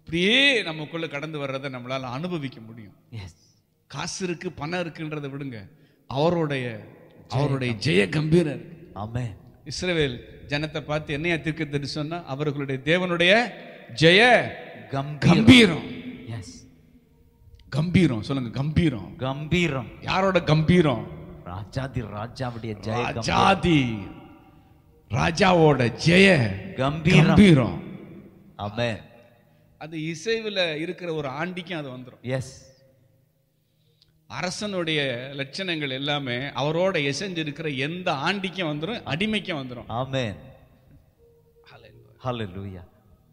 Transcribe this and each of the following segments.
அப்படியே நமக்குள்ள கடந்து வர்றதை நம்மளால அனுபவிக்க முடியும் எஸ் காசு இருக்கு பணம் இருக்குன்றதை விடுங்க அவருடைய அவருடைய ஜெய கம்பீரம் இருக்கு ஆமென் இஸ்ரவேல் ஜனத்தை பார்த்து என்னையா தீர்க்க சொன்னா அவர்களுடைய தேவனுடைய ஜெய கம்பீரம் கம்பீரம் எஸ் கம்பீரம் சொல்லுங்க கம்பீரம் கம்பீரம் யாரோட கம்பீரம் ராஜாதி ராஜாவுடைய ஜெய கம்பீரம். ராஜாதி ராஜாவோட ஜெய கம்பீரம் கம்பீரம் ஆமென் அது இசைவுல இருக்கிற ஒரு ஆண்டிக்கும் அது வந்துடும் எஸ் அரசனுடைய லட்சணங்கள் எல்லாமே அவரோட எசைஞ்சு இருக்கிற எந்த ஆண்டிக்கும் வந்துடும் அடிமைக்கும் வந்துடும் ஆமென் ஹalleluya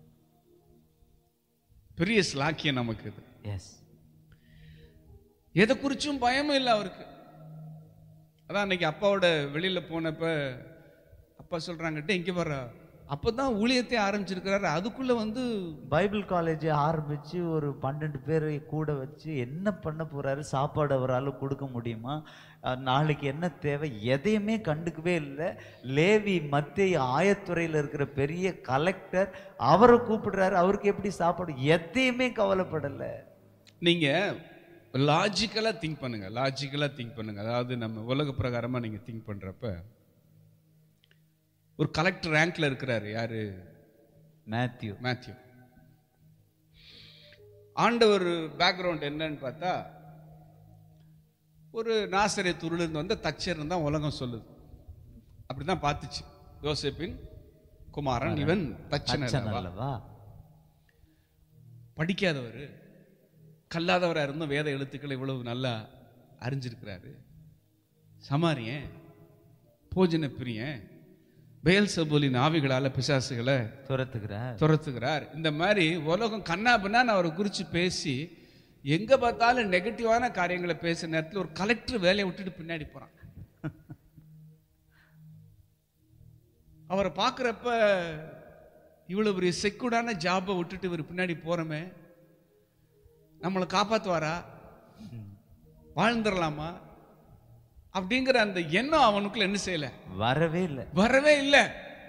பெரிய ஸ்லாக்கியம் நமக்கு இது எஸ் எதை குறிச்சும் பயமும் இல்லை அவருக்கு அதான் அன்னைக்கு அப்பாவோட வெளியில போனப்ப அப்பா சொல்றாங்கட்ட இங்க வர்ற அப்பதான் ஊழியத்தை ஆரம்பிச்சிருக்கிறாரு அதுக்குள்ள வந்து பைபிள் காலேஜ் ஆரம்பிச்சு ஒரு பன்னெண்டு பேரை கூட வச்சு என்ன பண்ண போறாரு சாப்பாடு அவரால் கொடுக்க முடியுமா அஹ் நாளைக்கு என்ன தேவை எதையுமே கண்டுக்கவே இல்லை லேவி மத்திய ஆயத்துறையில் இருக்கிற பெரிய கலெக்டர் அவரை கூப்பிடுறாரு அவருக்கு எப்படி சாப்பாடு எதையுமே கவலைப்படலை நீங்க லாஜிக்கலா திங்க் பண்ணுங்க லாஜிக்கலா திங்க் பண்ணுங்க அதாவது நம்ம உலக பிரகாரமா நீங்க திங்க் பண்றப்ப ஒரு கலெக்டர் ரேங்க்ல இருக்கிறாரு யாரு மேத்யூ மேத்யூ ஆண்டவர் பேக்ரவுண்ட் என்னன்னு பார்த்தா ஒரு நாசரே இருந்து வந்த தச்சர் தான் உலகம் சொல்லுது அப்படிதான் பார்த்துச்சு யோசேப்பின் குமாரன் இவன் தச்சன் அச்சன் அல்லவா? அல்லவா படிக்காதவர் கல்லாதவராக இருந்தும் வேத எழுத்துக்களை இவ்வளவு நல்லா அறிஞ்சிருக்கிறாரு சமாரியன் போஜன பிரியன் பெயல் சபோலின் ஆவிகளால பிசாசுகளை துரத்துக்கிறார் துரத்துகிறார் இந்த மாதிரி உலகம் கண்ணா பின்னான்னு அவரை குறித்து பேசி எங்க பார்த்தாலும் நெகட்டிவான காரியங்களை பேசுற நேரத்தில் ஒரு கலெக்டர் வேலையை விட்டுட்டு பின்னாடி போறான் அவரை பார்க்குறப்ப இவ்வளவு பெரிய செக்யூர்டான ஜாபை விட்டுட்டு இவர் பின்னாடி போறோமே நம்மளை காப்பாத்துவாரா வாழ்ந்துடலாமா அப்படிங்கிற அந்த எண்ணம் அவனுக்குள்ள என்ன செய்யல வரவே இல்லை வரவே இல்லை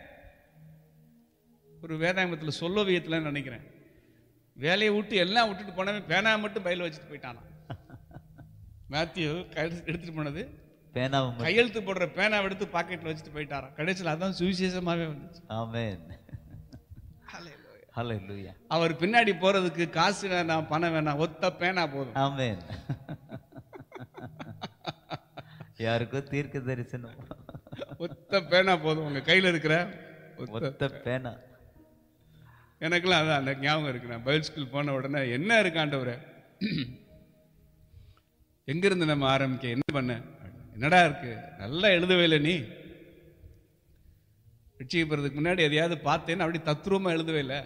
ஒரு வேதாங்கத்தில் சொல்லோவியத்தில் நினைக்கிறேன் வேலையை விட்டு எல்லாம் விட்டுட்டு போனவன் பேனா மட்டும் பயில வச்சுட்டு போயிட்டானா மேத்யூ கையெழுத்து எடுத்துட்டு போனது பேனாவை மட்டும். கையெழுத்து போடுற பேனாவை எடுத்து பாக்கெட்ல வச்சுட்டு போயிட்டாராம் கடைசியில் அதான் சுவிசேஷமாவே வந்துச்சு ஆமென் ஹalleluya அவர் பின்னாடி போறதுக்கு காசு வேணாம் பணம் வேணாம் ஒத்த பேனா போதும் ஆமென் யாருக்கோ தீர்க்க தரிசனம் ஒத்த பேனா போதும் உங்க கையில இருக்கிற ஒத்த ஒத்த பேனா எனக்கெல்லாம் அதான் அந்த ஞாபகம் இருக்கு நான் பைபிள் ஸ்கூல் போன உடனே என்ன இருக்காண்டவரே எங்க இருந்து நம்ம ஆரம்பிக்க என்ன பண்ண என்னடா இருக்கு நல்லா எழுதவே இல்லை நீ ரட்சிக்கப்படுறதுக்கு முன்னாடி எதையாவது பார்த்தேன்னு அப்படி தத்ரூபமா எழுதவே இல்லை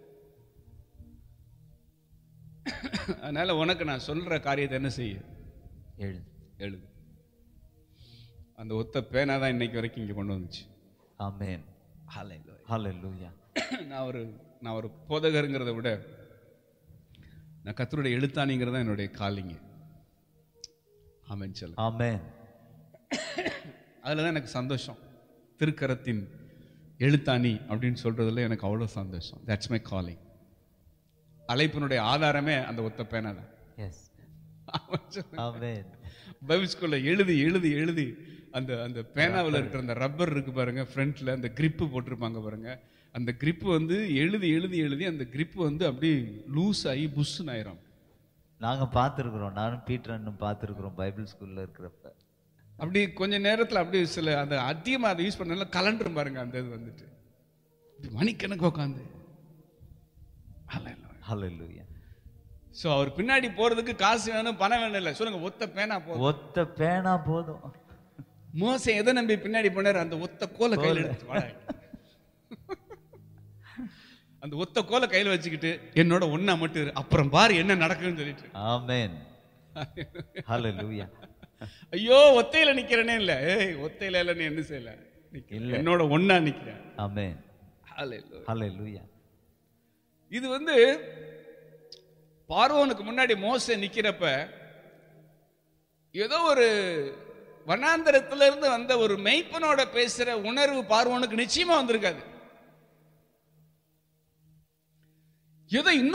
அதனால உனக்கு நான் சொல்ற காரியத்தை என்ன செய்ய எழுது எழுது அந்த ஒத்த பேனா தான் இன்னைக்கு வரைக்கும் இங்க கொண்டு வந்துச்சு ஆமென் ஹalleluya நான் ஒரு நான் ஒரு போதகருங்கிறத விட நான் கத்தருடைய எழுத்தாணிங்கிறது தான் என்னுடைய காலிங்க ஆமென் சொல்ல ஆமென் அதில் தான் எனக்கு சந்தோஷம் திருக்கரத்தின் எழுத்தாணி அப்படின்னு சொல்றதுல எனக்கு அவ்வளோ சந்தோஷம் தட்ஸ் மை காலிங் அழைப்பினுடைய ஆதாரமே அந்த ஒத்த பேனா தான் எஸ் ஆமென் சொல்லுங்க. ஆமென் பைபிள் ஸ்கூல்ல எழுதி எழுதி எழுதி அந்த அந்த பேனாவில் இருக்கிற அந்த ரப்பர் இருக்கு பாருங்க ஃப்ரண்ட்ல அந்த grip போட்டிருப்பாங்க பாருங்க அந்த grip வந்து எழுதி எழுதி எழுதி அந்த grip வந்து அப்படியே லூஸ் ஆகி புஷ்ஷுன்னு ஆயிரும் நாங்க பார்த்துருக்குறோம் நானும் பீட்டர் அண்ணனும் பார்த்துருக்குறோம் பைபிள் ஸ்கூல்ல இருக்கிறப்ப அப்படி கொஞ்ச நேரத்துல அப்படியே சில அந்த அதிகமா அதை யூஸ் பண்ணல கலண்டரும் பாருங்க அந்த இது வந்துட்டு இப்படி மணிக்கணக்கு உட்காந்து ஹalleluya ஸோ அவர் பின்னாடி போறதுக்கு காசு வேணும் பணம் வேணும் இல்லை சொல்லுங்க ஒத்த பேனா போதும் ஒத்த பேனா போதும் மோசை எதை நம்பி பின்னாடி போனார் அந்த ஒத்த கோலை கையில் எடுத்து வாடா. அந்த ஒத்த கோலை கையில வச்சுக்கிட்டு என்னோட ஒண்ணா மட்டும் இரு. அப்புறம் பாரு என்ன நடக்குன்னு சொல்லிட்டு ஆமென் ஹalleluya ஐயோ ஒத்தையில நிக்கிறேனே இல்ல ஏய் ஒத்தையில இல்ல நீ என்ன செய்யல நிக்க. இல்ல. என்னோட ஒண்ணா நிக்கிறேன் ஆமென் Hallelujah. ஹalleluya இது வந்து பார்வோனுக்கு முன்னாடி மோசே நிக்கிறப்ப ஏதோ ஒரு வனாந்தரத்துல இருந்து வந்த ஒரு மெய்ப்பனோட பேசுற உணர்வு பார்வோனுக்கு நிச்சயமா வந்திருக்காது ஏதோ இன்னும்